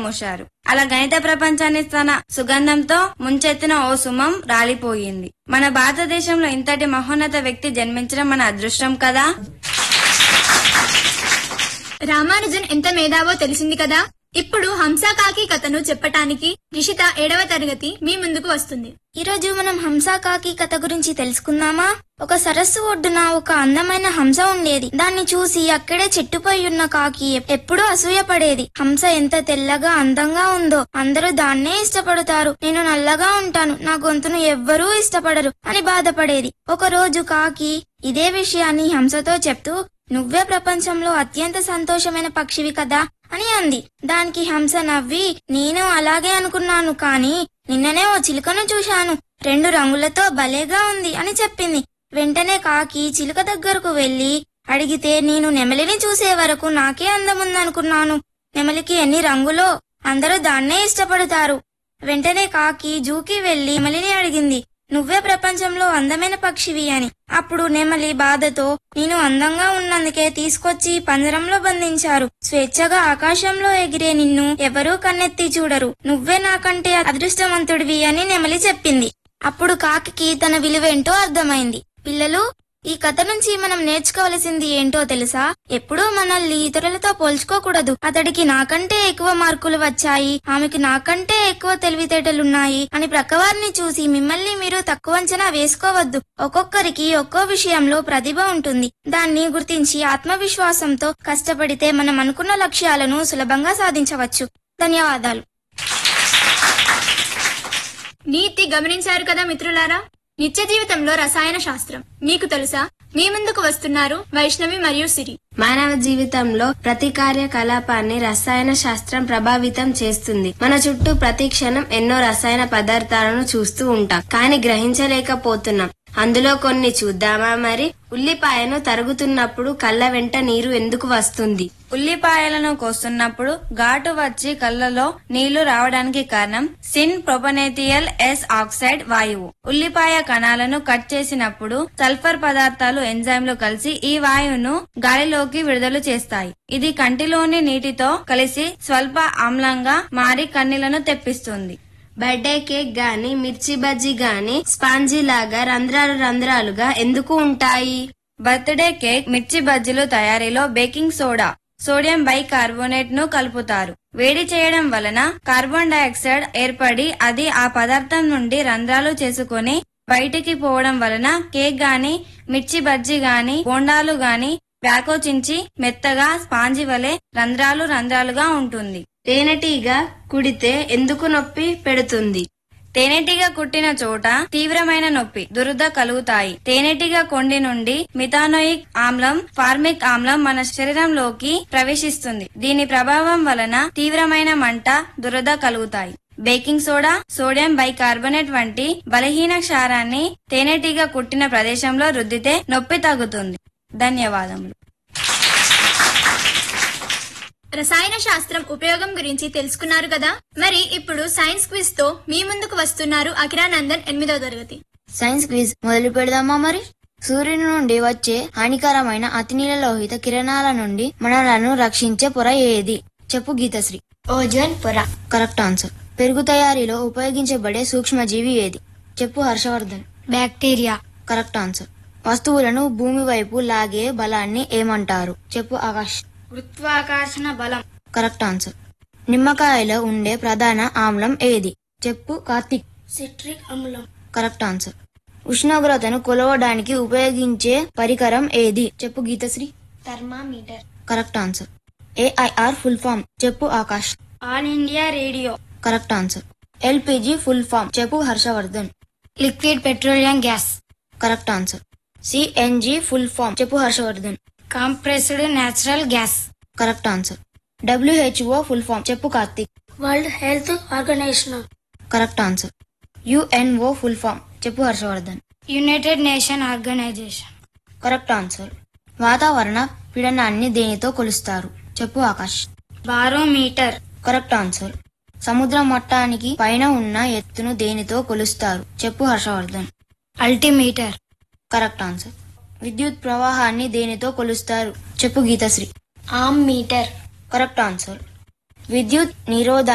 మూశారు అలా గణిత ప్రపంచాన్ని తన సుగంధంతో ముంచెత్తిన ఓ సుమం రాలిపోయింది మన భారతదేశంలో ఇంతటి మహోన్నత వ్యక్తి జన్మించడం మన అదృష్టం కదా రామానుజన్ ఎంత మేధావో తెలిసింది కదా ఇప్పుడు హంసాకాకి కథను చెప్పటానికి రిషిత ఏడవ తరగతి మీ ముందుకు వస్తుంది ఈరోజు మనం హంస కాకి కథ గురించి తెలుసుకుందామా ఒక సరస్సు ఒడ్డున ఒక అందమైన హంస ఉండేది దాన్ని చూసి అక్కడే చెట్టుపై ఉన్న కాకి ఎప్పుడూ అసూయపడేది హంస ఎంత తెల్లగా అందంగా ఉందో అందరూ దాన్నే ఇష్టపడతారు నేను నల్లగా ఉంటాను నా గొంతును ఎవ్వరూ ఇష్టపడరు అని బాధపడేది ఒక రోజు కాకి ఇదే విషయాన్ని హంసతో చెప్తూ నువ్వే ప్రపంచంలో అత్యంత సంతోషమైన పక్షివి కదా అని అంది దానికి హంస నవ్వి నేను అలాగే అనుకున్నాను కాని నిన్ననే ఓ చిలుకను చూశాను రెండు రంగులతో భలేగా ఉంది అని చెప్పింది వెంటనే కాకి చిలుక దగ్గరకు వెళ్లి అడిగితే నేను నెమలిని చూసే వరకు నాకే అందముందనుకున్నాను నెమలికి ఎన్ని రంగులో అందరూ దాన్నే ఇష్టపడతారు వెంటనే కాకి జూకి వెళ్లి నెమలిని అడిగింది నువ్వే ప్రపంచంలో అందమైన పక్షివి అని అప్పుడు నెమలి బాధతో నేను అందంగా ఉన్నందుకే తీసుకొచ్చి పంజరంలో బంధించారు స్వేచ్ఛగా ఆకాశంలో ఎగిరే నిన్ను ఎవరూ కన్నెత్తి చూడరు నువ్వే నాకంటే అదృష్టవంతుడివి అని నెమలి చెప్పింది అప్పుడు కాకికి తన విలువేంటో అర్థమైంది పిల్లలు ఈ కథ నుంచి మనం నేర్చుకోవలసింది ఏంటో తెలుసా ఎప్పుడూ మనల్ని ఇతరులతో పోల్చుకోకూడదు అతడికి నాకంటే ఎక్కువ మార్కులు వచ్చాయి ఆమెకి నాకంటే ఎక్కువ తెలివితేటలున్నాయి అని ప్రక్కవారిని చూసి మిమ్మల్ని మీరు తక్కువ అంచనా వేసుకోవద్దు ఒక్కొక్కరికి ఒక్కో విషయంలో ప్రతిభ ఉంటుంది దాన్ని గుర్తించి ఆత్మవిశ్వాసంతో కష్టపడితే మనం అనుకున్న లక్ష్యాలను సులభంగా సాధించవచ్చు ధన్యవాదాలు నీతి గమనించారు కదా మిత్రులారా నిత్య జీవితంలో రసాయన శాస్త్రం మీకు తెలుసా మీ ముందుకు వస్తున్నారు వైష్ణవి మరియు సిరి మానవ జీవితంలో ప్రతి కార్యకలాపాన్ని రసాయన శాస్త్రం ప్రభావితం చేస్తుంది మన చుట్టూ ప్రతి క్షణం ఎన్నో రసాయన పదార్థాలను చూస్తూ ఉంటాం కానీ గ్రహించలేకపోతున్నాం అందులో కొన్ని చూద్దామా మరి ఉల్లిపాయను తరుగుతున్నప్పుడు కళ్ళ వెంట నీరు ఎందుకు వస్తుంది ఉల్లిపాయలను కోస్తున్నప్పుడు ఘాటు వచ్చి కళ్ళలో నీళ్లు రావడానికి కారణం సిన్ ప్రొపనేథియల్ ఎస్ ఆక్సైడ్ వాయువు ఉల్లిపాయ కణాలను కట్ చేసినప్పుడు సల్ఫర్ పదార్థాలు ఎంజైమ్లు కలిసి ఈ వాయువును గాలిలోకి విడుదల చేస్తాయి ఇది కంటిలోని నీటితో కలిసి స్వల్ప ఆమ్లంగా మారి కన్నీళ్లను తెప్పిస్తుంది బర్త్డే కేక్ గాని మిర్చి బజ్జీ గాని స్పాంజీ లాగా రంధ్రాలు రంధ్రాలుగా ఎందుకు ఉంటాయి బర్త్డే కేక్ మిర్చి బజ్జీలు తయారీలో బేకింగ్ సోడా సోడియం బైకార్బోనేట్ ను కలుపుతారు వేడి చేయడం వలన కార్బన్ డయాక్సైడ్ ఏర్పడి అది ఆ పదార్థం నుండి రంధ్రాలు చేసుకొని బయటికి పోవడం వలన కేక్ గాని మిర్చి బజ్జీ గాని బోండాలు గాని వ్యాకోచించి మెత్తగా స్పాంజి వలె రంధ్రాలు రంధ్రాలుగా ఉంటుంది తేనెటీగ కుడితే ఎందుకు నొప్పి పెడుతుంది తేనెటీగ కుట్టిన చోట తీవ్రమైన నొప్పి దురద కలుగుతాయి తేనెటీగ కొండి నుండి మిథానోయిక్ ఆమ్లం ఫార్మిక్ ఆమ్లం మన శరీరంలోకి ప్రవేశిస్తుంది దీని ప్రభావం వలన తీవ్రమైన మంట దురద కలుగుతాయి బేకింగ్ సోడా సోడియం బైకార్బోనేట్ వంటి బలహీన క్షారాన్ని తేనెటీగ కుట్టిన ప్రదేశంలో రుద్దితే నొప్పి తగ్గుతుంది ధన్యవాదములు రసాయన శాస్త్రం ఉపయోగం గురించి తెలుసుకున్నారు కదా మరి ఇప్పుడు సైన్స్ క్విజ్ తో మీ ముందుకు వస్తున్నారు అఖిరానందన్ ఎనిమిదో తరగతి సైన్స్ క్విజ్ మొదలు పెడదామా మరి సూర్యుని నుండి వచ్చే హానికరమైన అతినీల లోహిత కిరణాల నుండి మనలను రక్షించే పొర ఏది చెప్పు గీతశ్రీ ఓజోన్ పొర కరెక్ట్ ఆన్సర్ పెరుగు తయారీలో ఉపయోగించబడే సూక్ష్మజీవి ఏది చెప్పు హర్షవర్ధన్ బ్యాక్టీరియా కరెక్ట్ ఆన్సర్ వస్తువులను భూమి వైపు లాగే బలాన్ని ఏమంటారు చెప్పు ఆకాష్ గురుత్వాకర్షణ బలం కరెక్ట్ ఆన్సర్ నిమ్మకాయలో ఉండే ప్రధాన ఆమ్లం ఏది చెప్పు కార్తిక్ సిట్రిక్ అమ్లం కరెక్ట్ ఆన్సర్ ఉష్ణోగ్రతను కొలవడానికి ఉపయోగించే పరికరం ఏది చెప్పు Geethasri thermometer correct answer AIR full form చెప్పు Akash All India Radio correct answer LPG full form చెప్పు Harshavardhan liquid petroleum gas correct answer CNG full form చెప్పు Harshavardhan compressed natural gas correct answer WHO full form చెప్పు Karthik World Health Organization correct answer UNO full form చెప్పు Harshavardhan United Nation Organization correct answer వాతావరణ పీడనాన్ని దేనితో కొలుస్తారు చెప్పు Akash barometer correct answer సముద్ర మట్టానికి పైన ఉన్న ఎత్తును దేనితో కొలుస్తారు చెప్పు హర్షవర్ధన్ అల్టిమీటర్ కరెక్ట్ ఆన్సర్ విద్యుత్ ప్రవాహాన్ని దేనితో కొలుస్తారు చెప్పు Geethasri ammeter correct answer విద్యుత్ నిరోధ